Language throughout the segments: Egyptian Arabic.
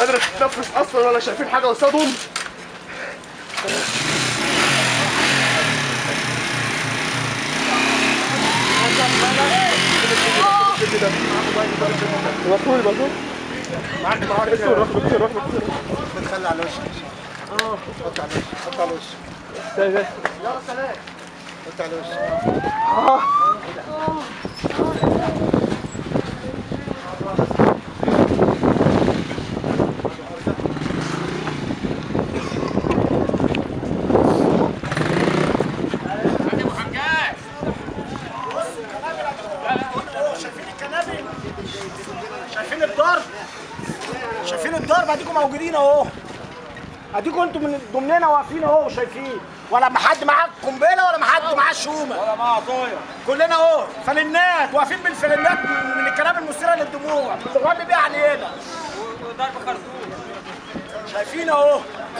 قادره تتنفس اصلا ولا شايفين حاجه قصادهم مفهوم مفهوم معاك معاك دكتور روح دكتور روح دكتور بتخلي على وشك اه حط على وشك حط على وشك سلام حط على وشك شايفين الكنابل شايفين الضرب شايفين الضرب اديكم موجودين اهو اديكم انتوا من ضمننا واقفين اهو شايفين ولا ما حد معاه قنبله ولا ما حد معاه شومه ولا معاه عصايه كلنا اهو فلنات واقفين بالفلنات من من الكلام المثيره للدموع بتغني بيها علينا وضرب خرطوم شايفين اهو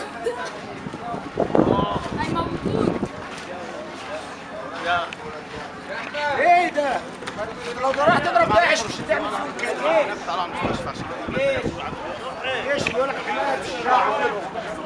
ايه ده؟ لو راح تضرب داعش مش هتعمل فيهم كده ايه؟ طلع مستشفى عشان ايه؟ ايش يقول لك حمايه الشعب